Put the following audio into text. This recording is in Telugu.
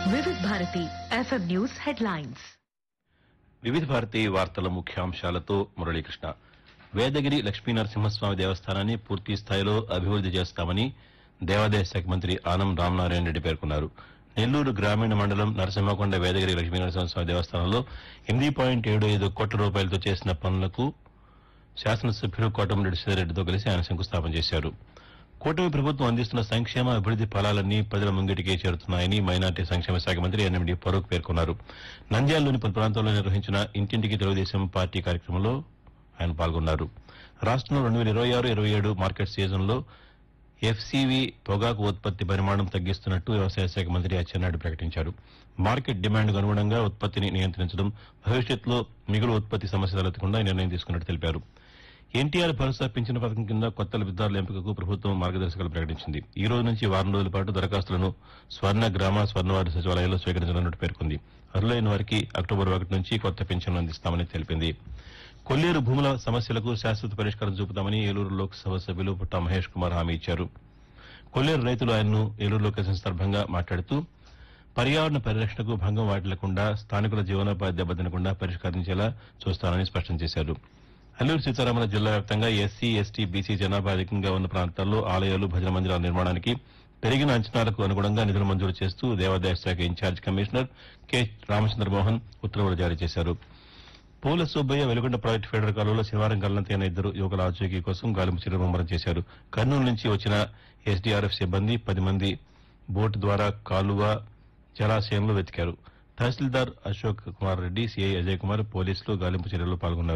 వివిధ భారతి ఎఫ్ఎం న్యూస్ హెడ్లైన్స్ వివిధ భారతి వార్తల ముఖ్యాంశాలతో మురళీకృష్ణ వేదగిరి లక్ష్మీనరసింహస్వామి దేవస్థానాన్ని పూర్తి స్థాయిలో అభివృద్ది చేస్తామని దేవాదాయ శాఖ మంత్రి ఆనం రామనారాయణ రెడ్డి పేర్కొన్నారు నెల్లూరు గ్రామీణ మండలం నరసింహకొండ వేదగిరి లక్ష్మీనరసింహస్వామి దేవస్థానంలో ఎనిమిది పాయింట్ ఏడు ఐదు కోట్ల రూపాయలతో చేసిన పనులకు శాసనసభ్యులు కోటమిరెడ్డి శ్రీరెడ్డితో కలిసి ఆయన శంకుస్థాపన చేశారు కూటమి ప్రభుత్వం అందిస్తున్న సంక్షేమ అభివృద్ది ఫలాలన్నీ ప్రజల ముంగిటికే చేరుతున్నాయని మైనార్టీ సంక్షేమ శాఖ మంత్రి ఎన్ఎండి ఫరూక్ పేర్కొన్నారు నంద్యాలలోని పలు ప్రాంతాల్లో నిర్వహించిన ఇంటింటికి తెలుగుదేశం పార్టీ కార్యక్రమంలో ఆయన పాల్గొన్నారు రాష్ట్రంలో రెండు వేల ఇరవై ఆరు ఇరవై ఏడు మార్కెట్ సీజన్లో ఎఫ్సీవీ పొగాకు ఉత్పత్తి పరిమాణం తగ్గిస్తున్నట్టు వ్యవసాయ శాఖ మంత్రి అచ్చెన్నాయుడు ప్రకటించారు మార్కెట్ డిమాండ్కు అనుగుణంగా ఉత్పత్తిని నియంత్రించడం భవిష్యత్తులో మిగులు ఉత్పత్తి సమస్య తలెత్తకుండా ఈ నిర్ణయం తీసుకున్నట్టు తెలిపారు ఎన్టీఆర్ భరోసా పింఛన్ పథకం కింద కొత్త లబ్దిదారుల ఎంపికకు ప్రభుత్వం మార్గదర్శకాలు ప్రకటించింది ఈ రోజు నుంచి వారం రోజుల పాటు దరఖాస్తులను స్వర్ణ గ్రామ స్వర్ణవార్డు సచివాలయాల్లో స్వీకరించనున్నట్టు పేర్కొంది అర్హులైన వారికి అక్టోబర్ ఒకటి నుంచి కొత్త పింఛన్లు అందిస్తామని తెలిపింది కొల్లేరు భూముల సమస్యలకు శాశ్వత పరిష్కారం చూపుతామని ఏలూరు లోక్సభ సభ్యులు పుట్టా మహేష్ కుమార్ హామీ ఇచ్చారు కొల్లేరు రైతులు ఆయన్ను ఏలూరులో కలిసిన సందర్భంగా మాట్లాడుతూ పర్యావరణ పరిరక్షణకు భంగం వాటిల్లకుండా స్థానికుల జీవనోపాధి దెబ్బతినకుండా పరిష్కరించేలా చూస్తానని స్పష్టం చేశారు అల్లూరు సీతారామల జిల్లా వ్యాప్తంగా ఎస్సీ ఎస్టీ బీసీ జనాభా అధికంగా ఉన్న ప్రాంతాల్లో ఆలయాలు భజన మందిరాల నిర్మాణానికి పెరిగిన అంచనాలకు అనుగుణంగా నిధులు మంజూరు చేస్తూ దేవాదాయ శాఖ ఇన్ఛార్జ్ కమిషనర్ కె రామచంద్రమోహన్ ఉత్తర్వులు జారీ చేశారు పూల సుబ్బయ్య వెలుగొండ ప్రాజెక్టు ఫెడరల్ కాలువలో శనివారం గల్లంతైన ఇద్దరు యువకుల ఆచూకీ కోసం గాలింపు చర్యలు ముమ్మరం చేశారు కర్నూలు నుంచి వచ్చిన ఎస్డీఆర్ఎఫ్ సిబ్బంది పది మంది బోటు ద్వారా కాలువ జలాశయంలో వెతికారు తహసీల్దార్ అశోక్ కుమార్ రెడ్డి సిఐ అజయ్ కుమార్ పోలీసులు గాలింపు చర్యల్లో పాల్గొన్నారు